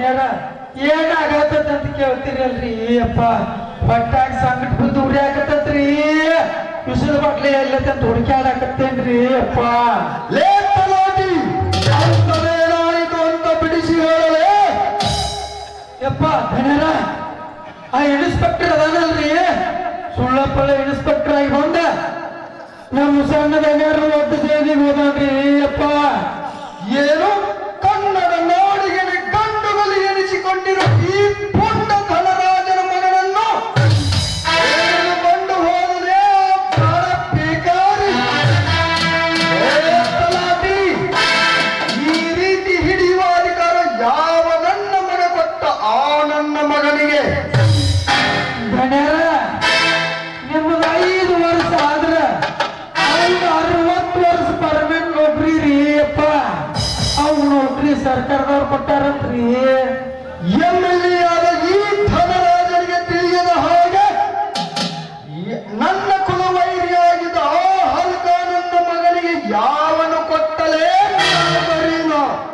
ಧನ್ಯರ ಏನಾಗತ್ತದ ಅಂತ ಕೇಳ್ತೀರಲ್ರಿ ಅಪ್ಪ ಹೊಟ್ಟಾಗ ಸಂಕಟ ಬಿದ್ದು ಉರಿಯಾಕತ್ತತ್ರಿ ವಿಷದ ಬಾಟ್ಲಿ ಎಲ್ಲತ್ತಂತ ಹುಡುಕ್ಯಾಡಕತ್ತೇನ್ರಿ ಅಪ್ಪ ಲೇ ತಲಾಟಿ ಅಂತವೇನಾಯಿತು ಅಂತ ಬಿಡಿಸಿ ಹೇಳಲೇ ಯಪ್ಪ ಧನ್ಯರ ಆ ಇನ್ಸ್ಪೆಕ್ಟರ್ ಅದಾನಲ್ರಿ ಸುಳ್ಳಪ್ಪಳ ಇನ್ಸ್ಪೆಕ್ಟರ್ ಆಗಿ ಬಂದ ನಮ್ಮ ಸಣ್ಣ ಧನ್ಯರು ಒಟ್ಟು ಸೇದಿಗೆ ಹೋದನ್ರಿ ಅಪ್ಪ ಏನು ಕನ್ನಡ ನಾಡಿಗೆ ಗಂಡುಗಳು ಎನಿಸಿಕೊಂಡಿರುವ ಈ ಪುಂಡ ಧನರಾಜನ ಮಗನನ್ನು ಎಳೆದುಕೊಂಡು ಹೋದರೆ ಬಹಳ ಬೇಕಾರಿ ಏ ತಲಾಟಿ, ಈ ರೀತಿ ಹಿಡಿಯುವ ಅಧಿಕಾರ ಯಾವ ನನ್ನ ಮಗ ಕೊಟ್ಟ ಆ ನನ್ನ ಮಗನಿಗೆ ಧನ್ಯರ ನಿಮ್ಮದು ಐದು ವರ್ಷ ಆದ್ರ ಐದು ಅರವತ್ತು ವರ್ಷ ಪರ್ಮನೆಂಟ್ ನೌಕರಿ ರೀ ಅಪ್ಪ ಅವ್ ನೌಕರಿ ಸರ್ಕಾರದವ್ರು ಕೊಟ್ಟಾರಂತ್ರಿ ಎಂ ಎಲ್ ಎ ಆದ ಈ ಧನರಾಜನಿಗೆ ತಿಳಿಯದ ಹಾಗೆ ಈ- ನನ್ನ ಕುಲವೈರಿಯಾಗಿದ್ದ ಆ ಹಲ್ಕ ನನ್ನ ಮಗನಿಗೆ ಯಾವನು ಕೊಟ್ಟಲೇ ಬರೀನ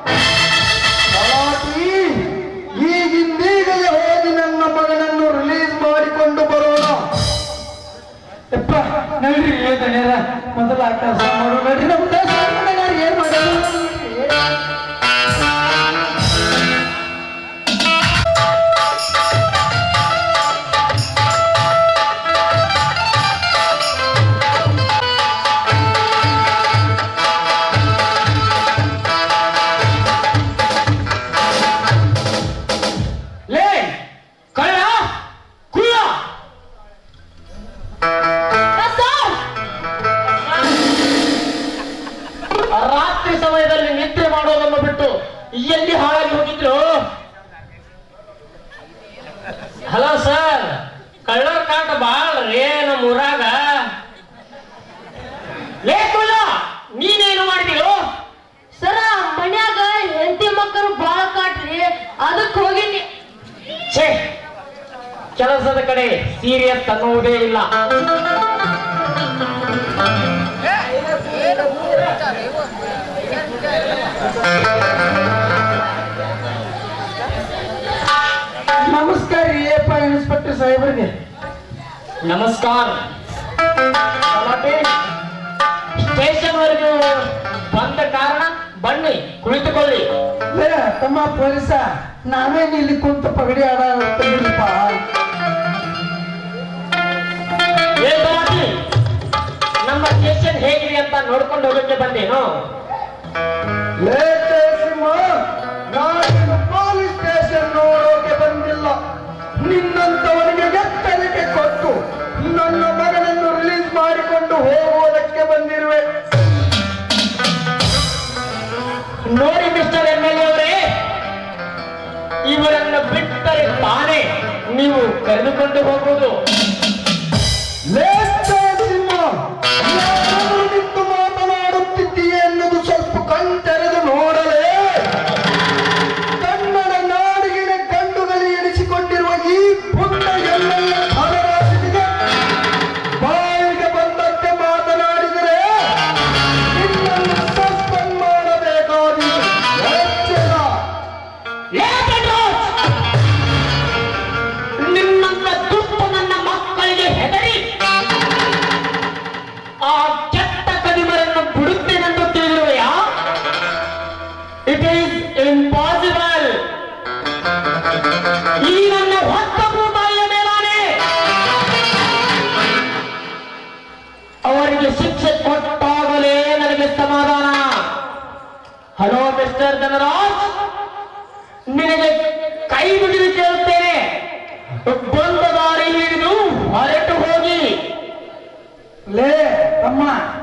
ತಲಾಟಿ ಈಗಿಂದೀಗಲೇ ಹೋಗಿ ನನ್ನ ಮಗನನ್ನು ರಿಲೀಸ್ ಮಾಡಿಕೊಂಡು ಬರೋಣ ಯಪ್ಪ ನಡ್ರಿ ಧನ್ಯರ ಮೊದಲ ಕೆಲಸ ಮಾಡೋ ನಡ್ರಿ ನಮ್ಮ ದೇಶ ಏನ್ ಮಾಡೋದು ಲೇ ಕಳ್ಳ ಕುಳ್ಳ ರಾತ್ರಿ ಸಮಯದಲ್ಲಿ ನಿದ್ರೆ ಮಾಡೋದನ್ನು ಬಿಟ್ಟು ಎಲ್ಲಿ ಹಾಳಾಗಿ ಹೋಗಿದ್ರು ಹಲೋ ಸರ್ ಕಳ್ಳರ ಕಾಟ ಬಾಳ ರೇ ನಮ್ಮ ಊರಾಗ ಲೇ ಕುಳ್ಳ ನೀನೇನು ಮಾಡಿದಿರೋ ಸರ ಮನ್ಯಾಗ ಹೆಂಡತಿ ಮಕ್ಕಳು ಬಾಳ ಕಾಟ್ರಿ ಅದಕ್ ಹೋಗಿನಿ ಛೇ ಕೆಲಸದ ಕಡೆ ಸೀರಿಯಸ್ ಅನ್ನುವುದೇ ಇಲ್ಲ ನಮಸ್ಕಾರ ರೀ ಅಪ್ಪ ಇನ್ಸ್ಪೆಕ್ಟರ್ ಸಾಹೇಬ್ರಿಗೆ ನಮಸ್ಕಾರ ಸ್ಟೇಷನ್ ವರೆಗೂ ಬಂದ ಕಾರಣ ಬನ್ನಿ ಕುಳಿತುಕೊಳ್ಳಿ ಲೇ ತಮ್ಮ ಪೊಲೀಸ ನಾವೇನ್ ಇಲ್ಲಿ ಕುಂತು ಪಗಡಿ ಆಡಪ್ಪ ಏ ಗಲಾಟೆ, ನಮ್ಮ ಸ್ಟೇಷನ್ ಹೇಗಿದೆ ಅಂತ ನೋಡ್ಕೊಂಡು ಹೋಗಕ್ಕೆ ಬಂದೇನು ಲೇ ಜಯಸಿಂಹ ನಾನು ಪೊಲೀಸ್ ಸ್ಟೇಷನ್ ನೋಡೋಕೆ ಬಂದಿಲ್ಲ ನಿನ್ನಂತವನಿಗೆ ಎತ್ತರಿಕೆ ಕೊಟ್ಟು ನನ್ನ ಮಗನನ್ನು ರಿಲೀಸ್ ಮಾಡಿಕೊಂಡು ಹೋಗುವುದಕ್ಕೆ ಬಂದಿರುವೆ ನೋಡಿ ಮಿಸ್ಟರ್ ಎಂ ಎಲ್ ಅವರೇ ಇವರನ್ನು ಬಿಟ್ಟರೆ ತಾನೇ ನೀವು ಕರೆದುಕೊಂಡು ಹೋಗುವುದು ಲೇ ಜಯಸಿಂಹ ಯಾರು ನಿಂತು ಮಾತನಾಡುತ್ತಿದ್ದೀಯ ಎನ್ನುವುದು ಸ್ವಲ್ಪ ಕಣ್ತೆರೆದು ನೋಡಲೇ ಕನ್ನಡ ನಾಡಿಗೆ ಗಂಡುಗಳು ಎನಿಸಿಕೊಂಡಿರುವ ಈ ಪುಟ್ಟ ಎಲ್ಲೆಲ್ಲ ಧನರಾಜನಿಗೆ ಬಾಯಿಗೆ ಬಂದಂತೆ ಮಾತನಾಡಿದರೆ ನಿನ್ನನ್ನು ಸಸ್ಪೆಂಡ್ ಮಾಡಬೇಕಾದೀತು ಎಚ್ಚರ ಏ ಪೆಟ್ರೋಲ್! ನಿನ್ನಂತ ದುಷ್ಟ ನನ್ನ ಮಕ್ಕಳಿಗೆ ಹೆದರಿ ಆ ಕೆಟ್ಟ ಕದಿಮರನ್ನು ಬಿಡುತ್ತೇನೆಂದು ತಿಳಿದಿರುವೆಯಾ ಇಟ್ ಈಸ್ ಇಂಪಾಸಿಬಲ್ ಈ ನನ್ನ ಹೊತ್ತ ಭೂತಾಯಿಯ ಮೇಲಾನೆ ಅವರಿಗೆ ಶಿಕ್ಷೆ ಕೊಟ್ಟಾಗಲೇ ನನಗೆ ಸಮಾಧಾನ ಹಲೋ ಮಿಸ್ಟರ್ ಧನರಾಜ್ ನಿನಗೆ ಕೈ ಬಿಡಿದು ಕೇಳುತ್ತೇನೆ ಬಂದ ದಾರಿ ಹಿಡಿದು ಹೊರಟು ಹೋಗಿ ಲೇ ತಮ್ಮ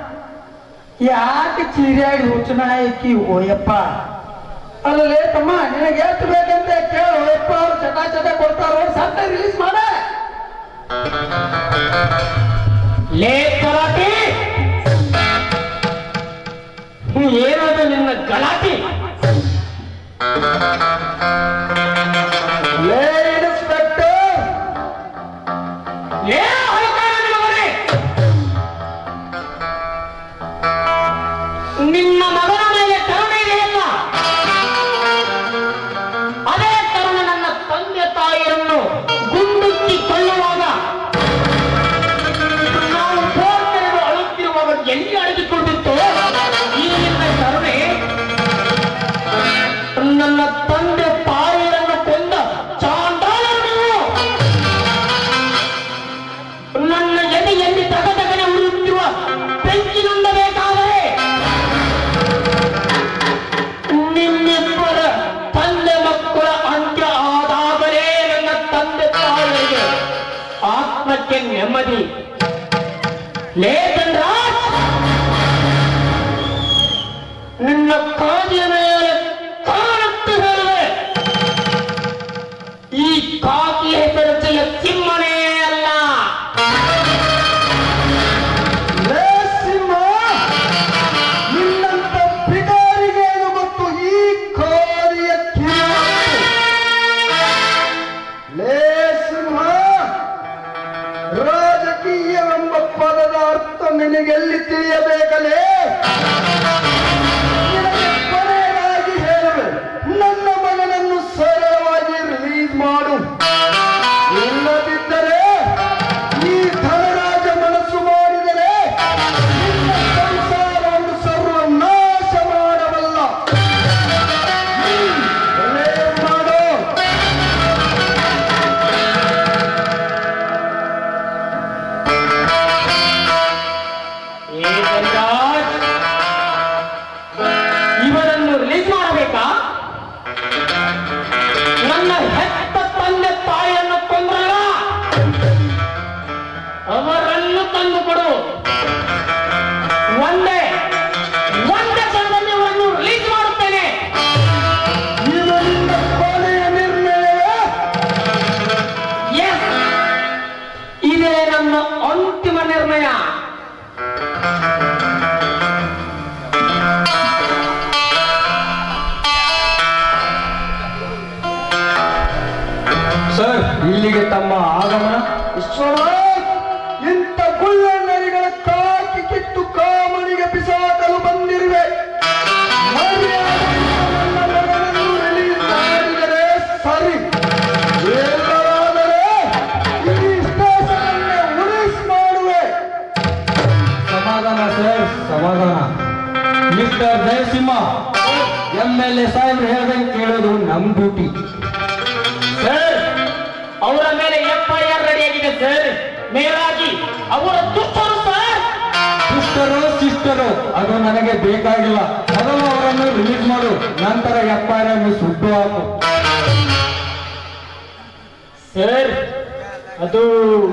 ಯಾಕೆ ಚೀರಿಯಾಡಿ ಹುಚ್ಚನಾಯಕಿ ಓಯಪ್ಪ ಅಲ್ಲಲೇ ತಮ್ಮ ನಿನಗೆ ಎಷ್ಟು ಬೇಕಂತ ಕೇಳು ಓಯಪ್ಪ ಅವ್ರು ಚಟ ಚಟ ಕೊಡ್ತಾರ ಸತ್ತ ರಿಲೀಸ್ ಮಾಡ ಲೇ ತಲಾಟಿ ಏನದು ನಿನ್ನ ಗಲಾಟೆ ಲೇ ಇನ್ಸ್ಪೆಕ್ಟರ್ ಲೇ ಹೈತಾಳನ ಮಗನೇ! ನಿನ್ನ ಮಗನ ಮೇಲೆ ಕರುಣೆ ಇದೆಯಲ್ಲ ಅದೇ ತರ ನನ್ನ ತಂದೆ ತಾಯಿಯನ್ನು ಕೊಂದ ಚಾಂಡಾಲರು ನೀವು ನನ್ನ ಎದೆಯಲ್ಲಿ ತಗದಗನೆ ಉರಿಯುತ್ತಿರುವ ಬೆಂಕಿ ನುಂಗಬೇಕಾದರೆ ನಿಮ್ಮಿಬ್ಬರ ತಂದೆ ಮಕ್ಕಳ ಅಂತ್ಯ ಆದಾಗಲೇ ನನ್ನ ತಂದೆ ತಾಯಿಗೆ ಆತ್ಮಕ್ಕೆ ನೆಮ್ಮದಿ ಲೇಖನ್ ರಾಜ್ ನಿನ್ನ ಕಾದಿಯ ಮೇಲೆ ಕಾಣತ್ತು ಹೇಳುವೆ ಈ ಕಾಕಿ ಹೆಸರಿಸಲ ಸಿಂಹನೇ ಅಲ್ಲ ಲೇ ಸಿಂಹ ನಿನ್ನಂತ ಬಿಡಾರಿಗೆ ಏನು ಗೊತ್ತು ಈ ಕೋರಿಯ ಕಿವಿಮಾತು? ಲೇ ಸಿಂಹ ರಾಜಕೀಯವೆಂಬ ಪದದ ಅರ್ಥ ನಿನಗೆಲ್ಲಿ ತಿಳಿಯಬೇಕಲೇ ನಿನಗೆ ಕೊನೆಯದಾಗಿ ಹೇಳುವೆ ನನ್ನ ಮಗನನ್ನು ಸರಳವಾಗಿ ರಿಲೀಸ್ ಮಾಡು ಇಲ್ಲದಿದ್ದರೆ ಈ ಧನರಾಜ ಮನಸ್ಸು ಮಾಡಿದರೆ ನಿನ್ನ ಸಂಸಾರವನ್ನು ಸರ್ವನಾಶ ಮಾಡಬಲ್ಲ ಹ್ಮ್, release ಮಾಡು ಏ ಧನರಾಜ್, ಇವರನ್ನು ರಿಲೀಸ್ ಮಾಡಬೇಕಾ ನನ್ನ ಹೆತ್ತ ತಂದೆ ತಾಯಿಯನ್ನು ಕೊಂದ್ರಲ್ಲ ಅವರನ್ನು ತಂದು ಕೊಡು ಒಂದೇ ಒಂದೇ ಕ್ಷಣದಲ್ಲಿ ಇವರನ್ನು ರಿಲೀಸ್ ಮಾಡುತ್ತೇನೆ ಇದು ನಿನ್ನ ಕೊನೆಯ ನಿರ್ಣಯವೇ Yes! ಇದೇ ನನ್ನ ಅಂತಿಮ ನಿರ್ಣಯ ಸರ್ ಇಲ್ಲಿಗೆ ತಮ್ಮ ಆಗಮನ ವಿಶ್ವನಾಥ್ ಇಂಥ ಗುಳ್ಳಣ್ಣರಿಗಳ ಕಾಕಿ ಕಿತ್ತು ಕಾಮಣಿಗೆ ಬಿಸಾಕಲು ಬಂದಿರುವೆ ಮರ್ಯಾದೆಯಿಂದ ನನ್ನ ಮಗನನ್ನು ರಿಲೀಸ್ ಮಾಡಿದರೆ ಸರಿ ಇಲ್ಲವಾದರೆ ಈ ಸ್ಟೇಷನನ್ನೇ ಉಳಿಸ್ ಮಾಡುವೆ ಸಮಾಧಾನ ಸರ್ ಸಮಾಧಾನ mister Jayasimha M L A ಸಾಹೇಬ್ರು ಹೇಳ್ದಂಗೆ ಕೇಳೋದು ನಮ್ ಡ್ಯೂಟಿ ಸರ್ ಅವರ ಮೇಲೆ ಎಫ್ಐಆರ್ ರೆಡಿಯಾಗಿದೆ ಸರ್ ಮೇಲಾಗಿ ಅವರ ದುಷ್ಟರು ಸರ್ ಸಿಸ್ಟರು ಸಿಸ್ಟರು ಅದು ನನಗೆ ಬೇಕಾಗಿಲ್ಲ ಮೊದಲು ಅವರನ್ನು ರಿಲೀಸ್ ಮಾಡು ನಂತರ ಎಫ್ ಐ ಆರ್ ಸುಟ್ಟು ಹಾಕು ಸರ್ ಅದು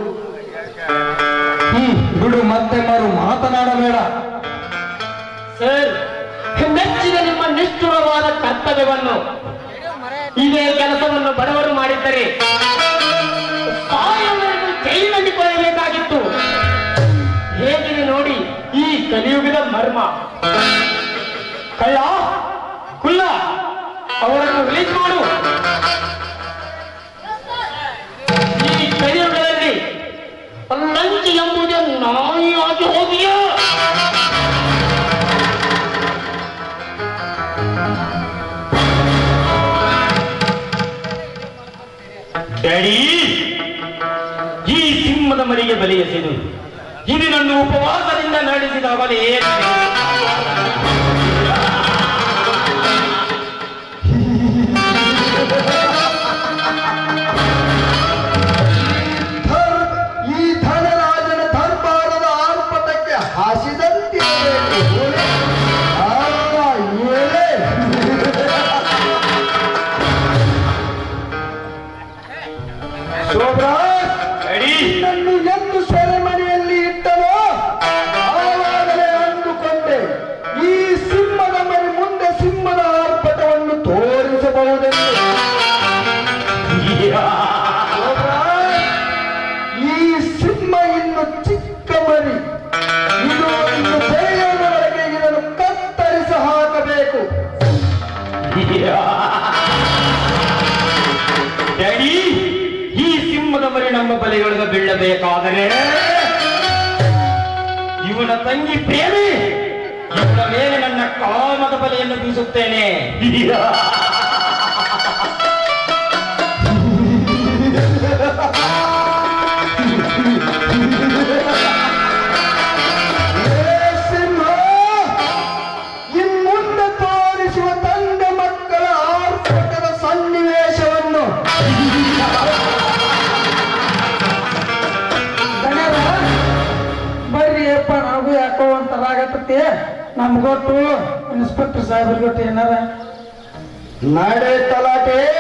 ಹ್ಮ್ ಬಿಡು ಮತ್ತೆ ಮಾರು ಮಾತನಾಡಬೇಡ ಸರ್ ಮೆಚ್ಚಿದ ನಿಮ್ಮ ನಿಷ್ಠುರವಾದ ಕರ್ತವ್ಯವನ್ನು ಇದೇ ಕೆಲಸವನ್ನು ಬಡವರು ಮಾಡಿದ್ದರೆ ಸಾಯುವವರೆಗೂ ಜೈಲಿನಲ್ಲಿ ಕೊಡಬೇಕಾಗಿತ್ತು ಹೇಗಿದೆ ನೋಡಿ ಈ ಕಲಿಯುಗದ ಮರ್ಮ ಕಳ್ಳ ಕುಲ್ಲ ಅವರನ್ನು ರಿಲೀಸ್ ಮಾಡು ಈ ಕಲಿಯುಗದಲ್ಲಿ ಲಂಚ ಎಂಬುದೇ ನಾಯಿಯಾಗಿ ಹೋಗಿಯೋ ಡ್ಯಾಡಿ ಈ ಸಿಂಹದ ಮರಿಗೆ ಬಲಿ ಎಸೆದು ಇದು ನನ್ನ ಉಪವಾಸದಿಂದ ನಡೆಸಿದಾಗಲೇ ಧರ್ ಈ ಧನರಾಜನ ದರ್ಬಾರದ ಆರ್ಭಟಕ್ಕೆ ಹಾಸಿದಂತಿರಬೇಕು ಆ, ಏಳೆ. ಶೋಭರಾಜ್ ಡ್ಯಾಡಿ ನಿನ್ನನ್ನು ಎಂದು ಸೆರೆಮನೆಯಲ್ಲಿ ಇಟ್ಟನೋ ಆವಾಗಲೇ ಅಂದುಕೊಂಡೆ ಈ ಸಿಂಹದ ಮರಿ ಮುಂದೆ ಸಿಂಹದ ಆರ್ಭಟವನ್ನು ತೋರಿಸಬಹುದೆಂದು ಶೋಭರಾಜ್, ಈ ಸಿಂಹ ಇನ್ನು ಚಿಕ್ಕ ಮರಿ ಇದು ಇನ್ನು ಬೆಳೆಯುವವರೆಗೆ ಇದನ್ನು ಕತ್ತರಿಸಿ ಹಾಕಬೇಕು ಡ್ಯಾಡಿ ಈ ಸಿಂಹದ ಮರಿ ನಮ್ಮ ಬಲೆಯೊಳಗೆ ಬೀಳಬೇಕಾದರೆ ಇವನ ತಂಗಿ ಪ್ರೇಮಿ ಇವನ ಮೇಲೆ ನನ್ನ ಕಾಮದ ಬಲೆಯನ್ನು ಬೀಸುತ್ತೇನೆ ಏ ಸಿಂಹ ಇನ್ಮುಂದೆ ತೋರಿಸುವ ತಂದೆ ಮಕ್ಕಳ ನಮ್ಗೊಟ್ಟು ಇನ್ಸ್ಪೆಕ್ಟರ್ ಸಾಹೇಬ್ರಿಗೊಟ್ಟು ಏನಾರ ನಡೆ ತಲಾಟೆ